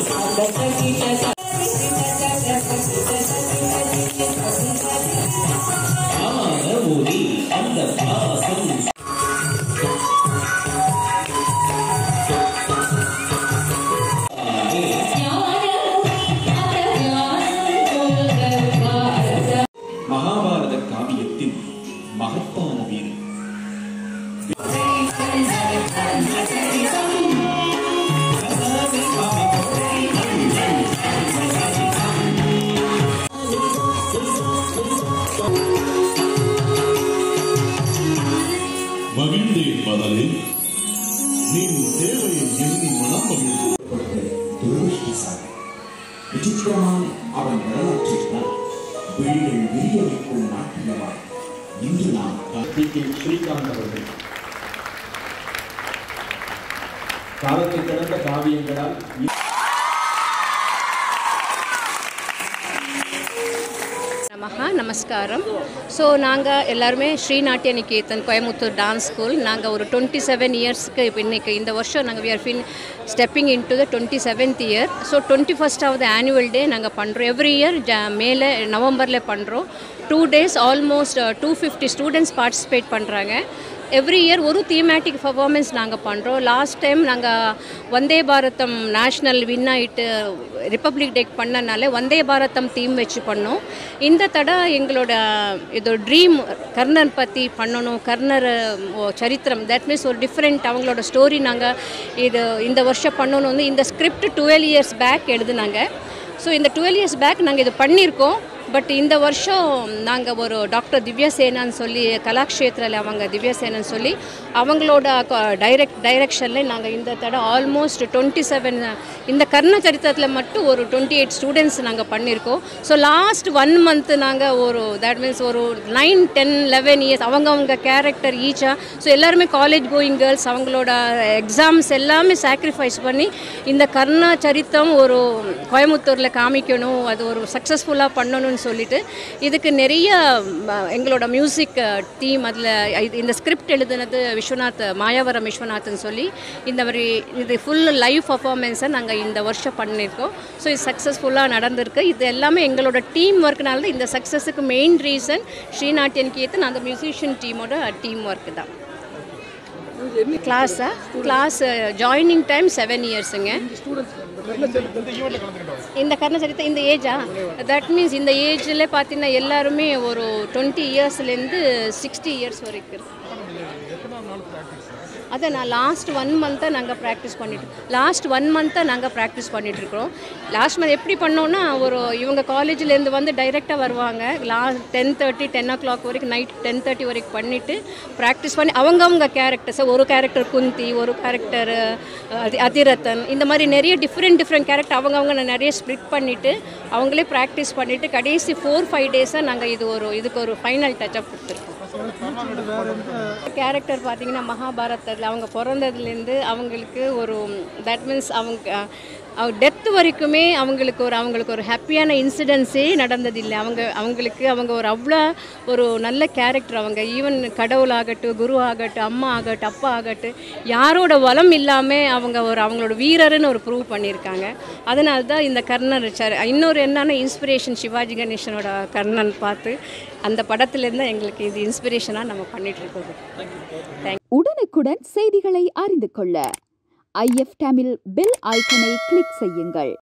ஆன ஒளி அந்த பாசம் ஆனே மகாபாரத காவியத்தின் மகத்தான வீடு மகிழ்ந்தேன் பதலே நின் தேவையை எண்ணி மனம் மகிழ்ந்தேன் கொடுத்த துரதிருஷ்டசாலி விசித்திரமான அவன் வரலாற்றினால் விழிகள் விரிய வைக்கும் நாட்டியமாய் இன்று நாம் பி கே ஸ்ரீகாந்த் அவர்கள் காலத்தை கடந்த காவியங்களால் நமஹா நமஸ்காரம் ஸோ நாங்கள் எல்லாருமே ஸ்ரீநாட்டிய நிகேதன் கோயம்புத்தூர் டான்ஸ் ஸ்கூல் நாங்கள் ஒரு டுவெண்ட்டி செவன் இயர்ஸ்க்கு இப்போ இன்னைக்கு இந்த வருஷம் நாங்கள் we are fin stepping in to the twenty seventh year so twenty ஃபஸ்ட்டாவது ஆனுவல் டே நாங்கள் பண்ணுறோம் எவ்ரி இயர் ஜ மேலே நவம்பரில் பண்ணுறோம் two days almost two fifty students participate பண்ணுறாங்க எவ்ரி இயர் ஒரு தீமேட்டிக் பர்ஃபார்மன்ஸ் நாங்கள் பண்ணுறோம் லாஸ்ட் டைம் நாங்கள் வந்தே பாரதம் நேஷ்னல் வின் ஆகிட்டு ரிப்பப்ளிக் டே பண்ணனால வந்தே பாரதம் தீம் வச்சு பண்ணோம் இந்த தடவை எங்களோட இது ட்ரீம் கர்ணன் பற்றி பண்ணணும் கர்ணர் ஓ, சரித்திரம் தட் மீன்ஸ் ஒரு டிஃப்ரெண்ட் அவங்களோட ஸ்டோரி நாங்கள் இது இந்த வருஷம் பண்ணணும் வந்து இந்த ஸ்கிரிப்ட் டுவெல் இயர்ஸ் பேக் எழுதுனாங்க ஸோ இந்த டுவெல் இயர்ஸ் பேக் நாங்கள் இது பண்ணியிருக்கோம் பட் இந்த வருஷம் நாங்கள் ஒரு டாக்டர் திவ்யா சேனான்னு சொல்லி கலாக்ஷேத்ரில் அவங்க திவ்யா சேனன்னு சொல்லி அவங்களோட டைரக்ட் டைரக்ஷனில் நாங்கள் இந்த தடவை ஆல்மோஸ்ட் டுவெண்ட்டி செவன் இந்த கர்ண சரித்திரத்தில் மட்டும் ஒரு டுவெண்ட்டி எயிட் ஸ்டூடெண்ட்ஸ் நாங்கள் பண்ணியிருக்கோம் ஸோ லாஸ்ட் ஒன் மந்த்து நாங்கள் ஒரு தட் மீன்ஸ் ஒரு நைன் டென் லெவன் இயர்ஸ் அவங்கவுங்க கேரக்டர் ஈச்சா ஸோ எல்லாருமே காலேஜ் கோயிங் கேர்ள்ஸ் அவங்களோட எக்ஸாம்ஸ் எல்லாமே சாக்ரிஃபைஸ் பண்ணி இந்த கர்ண சரித்திரம் ஒரு கோயம்புத்தூரில் காமிக்கணும் அது ஒரு சக்ஸஸ்ஃபுல்லாக பண்ணணும்னு சொல்லிட்டு இதுக்கு நிறைய ம, எங்களோட மியூசிக் டீம் அதில் இந்த ஸ்கிரிப்ட் எழுதுனது விஸ்வநாத் மாயாவரம் விஸ்வநாத்னு சொல்லி இந்த மாதிரி இது ஃபுல் லைவ் பர்ஃபார்மன்ஸை நாங்கள் இந்த வருஷம் பண்ணியிருக்கோம் ஸோ இது சக்ஸஸ்ஃபுல்லாக நடந்திருக்கு இது எல்லாமே எங்களோட டீம் ஒர்க்னால தான் இந்த சக்ஸஸுக்கு மெயின் ரீசன் ஸ்ரீநாட்டியன் கீர்த்தன் அந்த மியூசிஷியன் டீமோட டீம் ஒர்க் தான் கிளாஸா கிளாஸ் ஜாயினிங் டைம் செவன் இயர்ஸுங்க இந்த கர்ணசரித்தை இந்த ஏஜா தட் மீன்ஸ் இந்த ஏஜில் பார்த்தீங்கன்னா எல்லாருமே ஒரு டுவெண்ட்டி இயர்ஸ்லேருந்து சிக்ஸ்டி இயர்ஸ் வரைக்கும் இருக்கு. அதை நான் லாஸ்ட் ஒன் மந்த்தாக நாங்கள் ப்ராக்டிஸ் பண்ணிட்டு லாஸ்ட் ஒன் மந்த்தாக நாங்கள் ப்ராக்டிஸ் பண்ணிகிட்ருக்குறோம் லாஸ்ட் மந்த் எப்படி பண்ணோன்னா ஒரு இவங்க காலேஜ்லேருந்து வந்து டைரெக்டாக வருவாங்க last ten thirty ten o'clock வரைக்கும் நைட் டென் தேர்ட்டி வரைக்கும் பண்ணிவிட்டு ப்ராக்டிஸ் பண்ணி அவங்கவுங்க கேரக்டர்ஸை ஒரு கேரக்டர் குந்தி ஒரு கேரக்டர் அதிரத்தன் இந்த மாதிரி நிறைய டிஃப்ரெண்ட் டிஃப்ரெண்ட் கேரக்டர் அவங்கவுங்க நான் நிறைய ஸ்ப்ளிட் பண்ணிவிட்டு அவங்களே ப்ராக்டிஸ் பண்ணிவிட்டு கடைசி ஃபோர் ஃபைவ் டேஸாக நாங்கள் இது ஒரு இதுக்கு ஒரு ஃபைனல் டச்சப் கொடுத்துருக்கோம் கேரக்டர் பார்த்தீங்கன்னா மகாபாரதத்தில் அவங்க பிறந்ததுலேருந்து அவங்களுக்கு ஒரு தட் மீன்ஸ் அவங்க டெத் வரைக்குமே அவங்களுக்கு ஒரு அவங்களுக்கு ஒரு ஹாப்பியான இன்சிடென்ஸே நடந்ததில்லை அவங்க அவங்களுக்கு அவங்க ஒரு அவ்வளோ ஒரு நல்ல கேரக்டர் அவங்க ஈவன் கடவுளாகட்டும் குரு ஆகட்டும் அம்மா ஆகட்டும் அப்பா ஆகட்டும் யாரோட வளம் இல்லாமல் அவங்க ஒரு அவங்களோட வீரர்னு ஒரு ப்ரூவ் பண்ணியிருக்காங்க அதனால தான் இந்த கர்ணன் சரி இன்னொரு என்னன்னா இன்ஸ்பிரேஷன் சிவாஜி கணேசனோட கர்ணன் பார்த்து அந்த படத்துலேருந்து தான் எங்களுக்கு இது இன்ஸ்பிரேஷனாக நம்ம பண்ணிகிட்ருக்கோம் தேங்க் உடனுக்குடன் செய்திகளை அறிந்து கொள்ள ஐஎஃப் தமிழ் பெல் ஐக்கனை கிளிக் செய்யுங்கள்